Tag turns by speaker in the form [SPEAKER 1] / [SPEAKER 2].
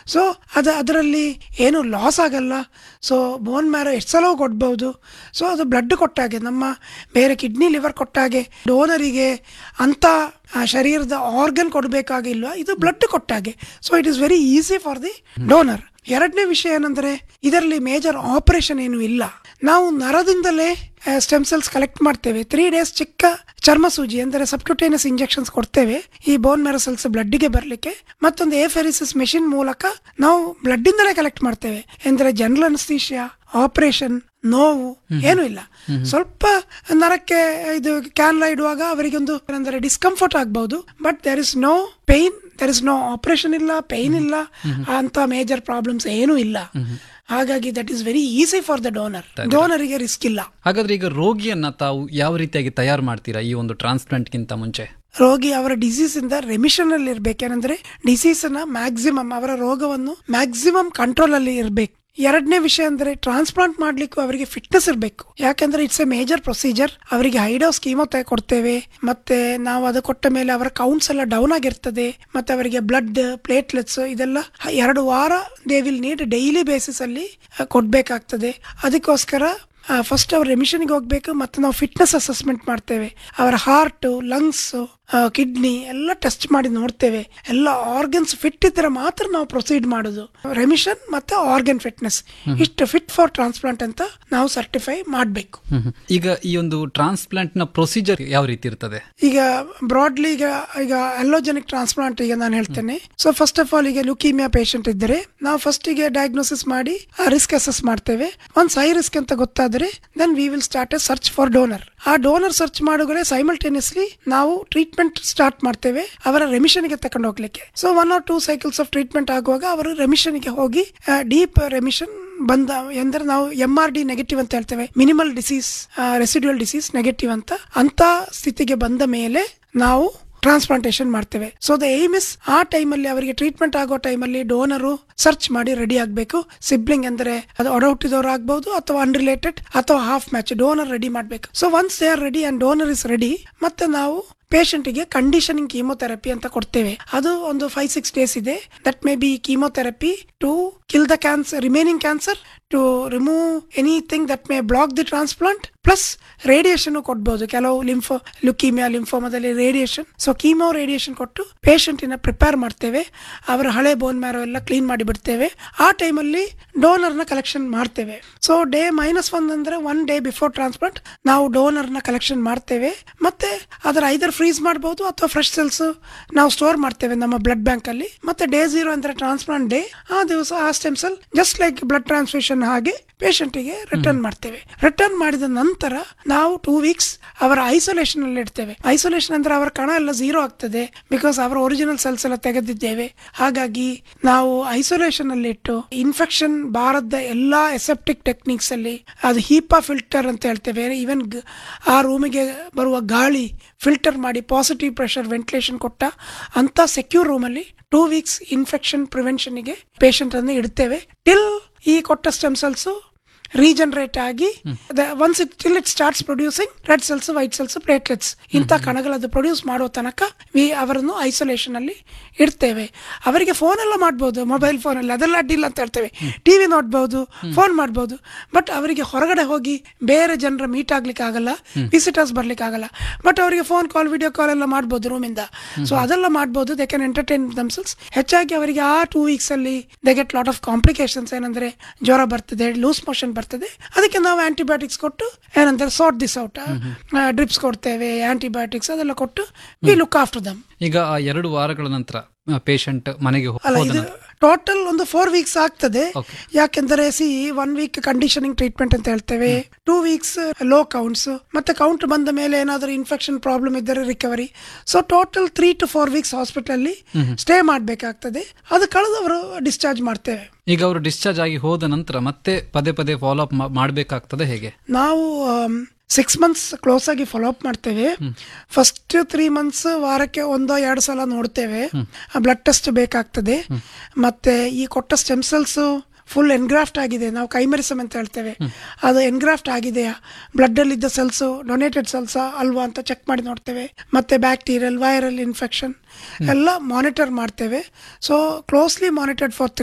[SPEAKER 1] So ಅದು ಅದರಲ್ಲಿ ಏನು ಲಾಸ್ ಆಗಲ್ಲ ಸೊ ಬೋನ್ ಮ್ಯಾರೋ ಎಷ್ಟು ಸಲ ಕೊಡ್ಬೋದು ಸೊ ಅದು ಬ್ಲಡ್ ಕೊಟ್ಟಾಗೆ ನಮ್ಮ ಬೇರೆ ಕಿಡ್ನಿ ಲಿವರ್ ಕೊಟ್ಟಾಗೆ ಡೋನರಿಗೆ ಅಂಥ ಆ ಶರೀರದ ಆರ್ಗನ್ ಕೊಡಬೇಕಾಗಿಲ್ವ ಇದು ಬ್ಲಡ್ ಕೊಟ್ಟಾಗೆ so it is very easy for the donor ಎರಡನೇ ವಿಷಯ ಏನಂದ್ರೆ ಇದರಲ್ಲಿ ಮೇಜರ್ ಆಪರೇಷನ್ ಏನು ಇಲ್ಲ ನಾವು ನರದಿಂದಲೇ ಸ್ಟೆಮ್ ಸೆಲ್ಸ್ ಕಲೆಕ್ಟ್ ಮಾಡ್ತೇವೆ ತ್ರೀ ಡೇಸ್ ಚಿಕ್ಕ ಚರ್ಮ ಸೂಜಿ ಅಂದರೆ ಸಬ್ಕ್ಯೂಟೇನಿಯಸ್ ಇಂಜೆಕ್ಷನ್ಸ್ ಕೊಡ್ತೇವೆ ಈ ಬೋನ್ ಮ್ಯಾರೋ ಸೆಲ್ಸ್ ಬ್ಲಡ್ಗೆ ಬರಲಿಕ್ಕೆ ಮತ್ತೊಂದು ಎಫೆರಿಸಿಸ್ ಮೆಷಿನ್ ಮೂಲಕ ನಾವು ಬ್ಲಡ್ ಇಂದಲೇ ಕಲೆಕ್ಟ್ ಮಾಡ್ತೇವೆ ಅಂದರೆ ಜನರಲ್ ಅನಸ್ತೀಶಿಯಾ ಆಪರೇಷನ್ ನೋವು ಏನು ಇಲ್ಲ ಸ್ವಲ್ಪ ನರಕ್ಕೆ ಇದು ಕ್ಯಾನ್ಲ ಇಡುವಾಗ ಅವರಿಗೆ ಒಂದು ಅಂದರೆ ಡಿಸ್ಕಂಫರ್ಟ್ ಆಗ್ಬಹುದು but there is no pain there is no operation ಇಲ್ಲ ಪೇನ್ ಇಲ್ಲ ಅಂತ ಮೇಜರ್ ಪ್ರಾಬ್ಲಮ್ಸ್ ಏನೂ ಇಲ್ಲ ಹಾಗಾಗಿ that is very easy for the donor ಡೋನರಿಗೆ ರಿಸ್ಕ್ ಇಲ್ಲ
[SPEAKER 2] ಹಾಗಾದ್ರೆ ಈಗ ರೋಗಿಯನ್ನ ತಾವು ಯಾವ ರೀತಿಯಾಗಿ ತಯಾರು ಮಾಡ್ತೀರಾ ಈ ಒಂದು ಟ್ರಾನ್ಸ್ಪ್ಲಾಂಟ್ಗಿಂತ ಮುಂಚೆ
[SPEAKER 1] ರೋಗಿ ಅವರ ಡಿಸೀಸ್ ಇಂದ ರೆಮಿಷನ್ ಅಲ್ಲಿ ಇರ್ಬೇಕೇನಂದ್ರೆ ಡಿಸೀಸ್ ನ ಮ್ಯಾಕ್ಸಿಮಮ್ ಅವರ ರೋಗವನ್ನು ಮ್ಯಾಕ್ಸಿಮಮ್ ಕಂಟ್ರೋಲ್ ಅಲ್ಲಿ ಇರಬೇಕು ಎರಡನೇ ವಿಷಯ ಅಂದ್ರೆ ಟ್ರಾನ್ಸ್ಪ್ಲಾಂಟ್ ಮಾಡ್ಲಿಕ್ಕೂ ಅವರಿಗೆ ಫಿಟ್ನೆಸ್ ಇರಬೇಕು ಯಾಕಂದ್ರೆ ಇಟ್ಸ್ ಎ ಮೇಜರ್ ಪ್ರೊಸೀಜರ್ ಅವರಿಗೆ ಹೈಡೋಸ್ ಕೀಮೋ ಕೊಡ್ತೇವೆ ಮತ್ತೆ ನಾವು ಅದು ಕೊಟ್ಟ ಮೇಲೆ ಅವರ ಕೌಂಟ್ಸ್ ಎಲ್ಲ ಡೌನ್ ಆಗಿರ್ತದೆ ಮತ್ತೆ ಅವರಿಗೆ ಬ್ಲಡ್ ಪ್ಲೇಟ್ಲೆಟ್ಸ್ ಇದೆಲ್ಲ ಎರಡು ವಾರ they will need daily basis ಅಲ್ಲಿ ಆ, ಕೊಡ್ಬೇಕಾಗ್ತದೆ ಅದಕ್ಕೋಸ್ಕರ ಫಸ್ಟ್ ಅವ್ರ ರೆಮಿಷನ್ಗೆ ಹೋಗ್ಬೇಕು ಮತ್ತೆ ನಾವು ಫಿಟ್ನೆಸ್ ಅಸೆಸ್ಮೆಂಟ್ ಮಾಡ್ತೇವೆ ಅವರ ಹಾರ್ಟ್ ಲಂಗ್ಸ್ ಕಿಡ್ನಿ ಎಲ್ಲ ಟೆಸ್ಟ್ ಮಾಡಿ ನೋಡ್ತೇವೆ ಎಲ್ಲ ಆರ್ಗನ್ಸ್ ಫಿಟ್ ಇದ್ರೆ ಮಾತ್ರ ನಾವು ಪ್ರೊಸೀಡ್ ಮಾಡೋದು ರೆಮಿಷನ್ ಮತ್ತೆ ಆರ್ಗನ್ ಫಿಟ್ನೆಸ್ ಇಷ್ಟು ಫಿಟ್ ಫಾರ್ ಟ್ರಾನ್ಸ್ಪ್ಲಾಂಟ್ ಅಂತ ನಾವು ಸರ್ಟಿಫೈ ಮಾಡಬೇಕು
[SPEAKER 2] ಈಗ ಈ ಒಂದು ಟ್ರಾನ್ಸ್ಪ್ಲಾಂಟ್ ನ ಪ್ರೊಸೀಜರ್ ಯಾವ ರೀತಿ ಇರ್ತದೆ
[SPEAKER 1] ಈಗ ಬ್ರಾಡ್ಲಿ ಈಗ ಈಗ ಅಲ್ಲೋಜೆನಿಕ್ ಟ್ರಾನ್ಸ್ಪ್ಲಾಂಟ್ ಈಗ ನಾನು ಹೇಳ್ತೇನೆ ಸೊ ಫಸ್ಟ್ ಆಫ್ ಆಲ್ ಈಗ ಲುಕೀಮಿಯಾ ಪೇಷಂಟ್ ಇದ್ದರೆ ನಾವು ಫಸ್ಟ್ ಗೆ ಡಯಾಗ್ನೋಸಿಸ್ ಮಾಡಿ ರಿಸ್ಕ್ ಅಸೆಸ್ ಮಾಡ್ತೇವೆ ಒಂದ್ ಹೈ ರಿಸ್ಕ್ ಅಂತ ಗೊತ್ತಾದ್ರೆ then we will start a search for donor ಆ ಡೋನರ್ ಸರ್ಚ್ ಮಾಡುಗಡೆ ಸೈಮಲ್ಟೇನಿಯಸ್ಲಿ ನಾವು ಟ್ರೀಟ್ಮೆಂಟ್ ಸ್ಟಾರ್ಟ್ ಮಾಡ್ತೇವೆ ಅವರ ರೆಮಿಷನ್ ಗೆ ತಕೊಂಡು ಹೋಗ್ಲಿಕ್ಕೆ so one or two cycles of treatment ಆಗುವಾಗ ಅವರು ರೆಮಿಷನ್ ಗೆ ಹೋಗಿ ಡೀಪ್ ರೆಮಿಷನ್ ಬಂದ ಎಂದ್ರೆ ನಾವು ಎಂ ಆರ್ ಡಿ ನೆಗೆಟಿವ್ ಅಂತ ಹೇಳ್ತೇವೆ minimal disease residual disease negative ಅಂತ ಅಂತ ಸ್ಥಿತಿಗೆ ಬಂದ ಮೇಲೆ ನಾವು ಟ್ರಾನ್ಸ್ಪ್ಲಾಂಟೇಶನ್ ಮಾಡ್ತೇವೆ ಸೊ ದ ಏಮ್ ಇಸ್ ಆ ಟೈಮಲ್ಲಿ ಅವರಿಗೆ ಟ್ರೀಟ್ಮೆಂಟ್ ಆಗೋ ಟೈಮಲ್ಲಿ ಡೋನರು ಸರ್ಚ್ ಮಾಡಿ ರೆಡಿ ಆಗಬೇಕು ಸಿಬ್ಲಿಂಗ್ ಅಂದ್ರೆ ಅದು ಒಡಹುಟ್ಟಿದವರು ಆಗ್ಬಹುದು ಅಥವಾ ಅನ್ರಿಲೇಟೆಡ್ ಅಥವಾ ಹಾಫ್ ಮ್ಯಾಚ್ ಡೋನರ್ ರೆಡಿ ಮಾಡಬೇಕು so once they are ready and donor is ready ಮತ್ತೆ ನಾವು ಪೇಷಂಟ್ಗೆ ಕಂಡೀಷನಿಂಗ್ ಕೀಮೋಥೆರಪಿ ಅಂತ ಕೊಡ್ತೇವೆ ಅದು ಒಂದು ಫೈವ್ ಸಿಕ್ಸ್ ಡೇಸ್ ಇದೆ that may be chemotherapy to kill the cancer remaining cancer to remove anything that may block the transplant plus radiation ಕೊಡ್ಬೋದು ಕೆಲವು ಲಿಂಫೋ ಲುಕೀಮಿಯಾ ಲಿಂಫೋಮದಲ್ಲಿ ರೇಡಿಯೇಷನ್ ಸೊ ಕೀಮೋ ರೇಡಿಯೇಷನ್ ಕೊಟ್ಟು ಪೇಷಂಟಿನ ಪ್ರಿಪೇರ್ ಮಾಡ್ತೇವೆ ಅವರ ಹಳೆ ಬೋನ್ ಮ್ಯಾರೋ ಎಲ್ಲ ಕ್ಲೀನ್ ಮಾಡಿ ಬಿಡ್ತೇವೆ ಆ ಟೈಮಲ್ಲಿ ಡೋನರ್ನ ಕಲೆಕ್ಷನ್ ಮಾಡ್ತೇವೆ ಸೊ ಡೇ ಮೈನಸ್ ಒನ್ ಅಂದ್ರೆ ಒನ್ ಡೇ ಬಿಫೋರ್ ಟ್ರಾನ್ಸ್ಪ್ಲಾಂಟ್ ನಾವು ಡೋನರ್ನ ಕಲೆಕ್ಷನ್ ಮಾಡ್ತೇವೆ ಮತ್ತೆ ಅದರ ಐದರ್ ಫ್ರೀಸ್ ಮಾಡ್ಬೋದು ಅಥವಾ ಫ್ರೆಶ್ ಸೆಲ್ಸ್ ನಾವು ಸ್ಟೋರ್ ಮಾಡ್ತೇವೆ ನಮ್ಮ ಬ್ಲಡ್ ಬ್ಯಾಂಕ್ ಅಲ್ಲಿ ಮತ್ತೆ ಡೇ ಝೀರೋ ಅಂದ್ರೆ ಟ್ರಾನ್ಸ್ಪ್ಲಾಂಟ್ ಡೇ ಆ ದಿವಸ ಆ stem cell just like blood transfusion ಹಾಗೆ ಪೇಷಂಟಿಗೆ ರಿಟರ್ನ್ ಮಾಡ್ತೇವೆ ರಿಟರ್ನ್ ಮಾಡಿದ ನಂತರ ನಾವು ಟೂ ವೀಕ್ಸ್ ಅವರ ಐಸೋಲೇಷನ್ ಅಲ್ಲಿ ಇಡ್ತೇವೆ ಐಸೋಲೇಷನ್ ಅಂದ್ರೆ ಅವರ ಕಣ ಎಲ್ಲ ಝೀರೋ ಆಗ್ತದೆ ಬಿಕಾಸ್ ಅವರ ಒರಿಜಿನಲ್ ಸೆಲ್ಸ್ ಎಲ್ಲ ತೆಗೆದಿದ್ದೇವೆ ಹಾಗಾಗಿ ನಾವು ಐಸೋಲೇಷನ್ ಅಲ್ಲಿ ಇಟ್ಟು ಇನ್ಫೆಕ್ಷನ್ ಬಾರದ ಎಲ್ಲಾ ಎಸೆಪ್ಟಿಕ್ ಟೆಕ್ನಿಕ್ಸ್ ಅಲ್ಲಿ ಅದು ಹೀಪಾ ಫಿಲ್ಟರ್ ಅಂತ ಹೇಳ್ತೇವೆ ಈವನ್ ಆ ರೂಮಿಗೆ ಬರುವ ಗಾಳಿ ಫಿಲ್ಟರ್ ಮಾಡಿ ಪಾಸಿಟಿವ್ ಪ್ರೆಷರ್ ವೆಂಟಿಲೇಷನ್ ಕೊಟ್ಟ ಅಂತ ಸೆಕ್ಯೂರ್ ರೂಮಲ್ಲಿ ಟೂ ವೀಕ್ಸ್ ಇನ್ಫೆಕ್ಷನ್ ಪ್ರಿವೆನ್ಷನ್ಗೆ ಪೇಷಂಟ್ ಅನ್ನು ಇಡ್ತೇವೆ ಟಿಲ್ ಈ ಕೊಟ್ಟ ಸ್ಟೆಮ್ ಸೆಲ್ಸ್ ರೀಜನರೇಟ್ ಆಗಿ once it till it starts producing red cells white cells platelets ಇಂಥ ಕಣಗಳದ್ದು ಪ್ರೊಡ್ಯೂಸ್ ಮಾಡೋ ತನಕ ವಿ ಅವರನ್ನು ಐಸೋಲೇಷನ್ ಅಲ್ಲಿ ಇಡ್ತೇವೆ ಅವರಿಗೆ ಫೋನ್ ಎಲ್ಲ ಮಾಡ್ಬೋದು ಮೊಬೈಲ್ ಫೋನ್ ಅಲ್ಲಿ ಅದೆಲ್ಲ ಅಡ್ಡಿಲ್ಲ ಅಂತ ಹೇಳ್ತೇವೆ ಟಿವಿ ನೋಡ್ಬೋದು ಫೋನ್ ಮಾಡ್ಬೋದು ಬಟ್ ಅವರಿಗೆ ಹೊರಗಡೆ ಹೋಗಿ ಬೇರೆ ಜನರ ಮೀಟ್ ಆಗ್ಲಿಕ್ಕೆ ಆಗಲ್ಲ ವಿಸಿಟರ್ಸ್ ಬರ್ಲಿಕ್ಕೆ ಆಗಲ್ಲ ಬಟ್ ಅವರಿಗೆ ಫೋನ್ ಕಾಲ್ ವಿಡಿಯೋ ಕಾಲ್ ಎಲ್ಲ ಮಾಡ್ಬೋದು ರೂಮಿಂದ ಸೊ ಅದೆಲ್ಲ ಮಾಡ್ಬೋದು ದೇ ಕ್ಯಾನ್ ಎಂಟರ್ಟೈನ್ ದಮ್ಸೆಲ್ಸ್ ಹೆಚ್ಚಾಗಿ ಅವರಿಗೆ ಆ ಟೂ ವೀಕ್ಸ್ ಅಲ್ಲಿ they get lot of complications ಏನಂದ್ರೆ ಜ್ವರ ಬರ್ತದೆ ಲೂಸ್ ಮೋಷನ್ ಬರ್ತದೆ ಅದಕ್ಕೆ ನಾವು ಆಂಟಿಬಯೋಟಿಕ್ಸ್ ಕೊಟ್ಟು ಏನಂತಾರೆ ಸಾರ್ಟ್ ದಿಸ್ ಔಟ್ ಡ್ರಿಪ್ಸ್ ಕೊಡ್ತೇವೆ ಆಂಟಿಬಯೋಟಿಕ್ಸ್ ಅದೆಲ್ಲ ಕೊಟ್ಟು ವಿ ಲುಕ್ ಆಫ್ಟರ್ ದಮ್
[SPEAKER 2] ಈಗ ಆ ಎರಡು ವಾರಗಳ ನಂತರ ಪೇಷಂಟ್ ಮನೆಗೆ ಹೋ-
[SPEAKER 1] ಅಲ್ಲ
[SPEAKER 2] ಹೋದ
[SPEAKER 1] ಇದು
[SPEAKER 2] ನಂತರ
[SPEAKER 1] ಟೋಟಲ್ ಒಂದು ಫೋರ್ ವೀಕ್ಸ್ ಆಗ್ತದೆ
[SPEAKER 2] Okay.
[SPEAKER 1] ಯಾಕೆಂದರೆ ಸಿ ಒನ್ ವೀಕ್ ಕಂಡೀಷನಿಂಗ್ ಟ್ರೀಟ್ಮೆಂಟ್ ಅಂತ ಹೇಳ್ತೇವೆ ಟೂ ವೀಕ್ಸ್ ಲೋ ಕೌಂಟ್ಸ್ ಮತ್ತೆ ಕೌಂಟ್ ಬಂದ ಮೇಲೆ ಏನಾದರೂ ಇನ್ಫೆಕ್ಷನ್ ಪ್ರಾಬ್ಲಮ್ ಇದ್ದರೆ recovery so total three to four weeks hospital ಅಲ್ಲಿ ಸ್ಟೇ ಮಾಡಬೇಕಾಗ್ತದೆ ಅದು ಕಳೆದವರು ಡಿಸ್ಚಾರ್ಜ್ ಮಾಡ್ತೇವೆ
[SPEAKER 2] ಈಗ ಅವರು ಡಿಸ್ಚಾರ್ಜ್ ಆಗಿ ಹೋದ ನಂತರ ಮತ್ತೆ ಪದೇ ಪದೇ ಫಾಲೋ ಅಪ್ ಮಾಡಬೇಕಾಗ್ತದೆ ಹೇಗೆ
[SPEAKER 1] ನಾವು ಸಿಕ್ಸ್ ಮಂತ್ಸ್ ಕ್ಲೋಸ್ ಆಗಿ ಫಾಲೋ ಅಪ್ ಮಾಡ್ತೇವೆ ಫಸ್ಟ್ ತ್ರೀ ಮಂತ್ಸ್ ವಾರಕ್ಕೆ ಒಂದೋ ಎರಡು ಸಲ ನೋಡ್ತೇವೆ ಬ್ಲಡ್ ಟೆಸ್ಟ್ ಬೇಕಾಗ್ತದೆ ಮತ್ತೆ ಈ ಕೊಟ್ಟ ಸ್ಟೆಮ್ ಸೆಲ್ಸ್ ಫುಲ್ ಎನ್ಗ್ರಾಫ್ಟ್ ಆಗಿದೆ ನಾವು ಕೈಮರಿಸಮ್ ಅಂತ ಹೇಳ್ತೇವೆ ಅದು ಎನ್ಗ್ರಾಫ್ಟ್ ಆಗಿದೆಯಾ ಬ್ಲಡ್ ಅಲ್ಲಿ ಇದ್ದ ಸೆಲ್ಸ್ ಡೊನೇಟೆಡ್ ಸೆಲ್ಸ್ ಅಲ್ವಾ ಅಂತ ಚೆಕ್ ಮಾಡಿ ನೋಡ್ತೇವೆ ಮತ್ತೆ ಬ್ಯಾಕ್ಟೀರಿಯಲ್ ವೈರಲ್ ಇನ್ಫೆಕ್ಷನ್ ಎಲ್ಲ ಮಾನಿಟರ್ ಮಾಡ್ತೇವೆ ಸೊ ಕ್ಲೋಸ್ಲಿ ಮಾನಿಟರ್ಡ್ ಫಾರ್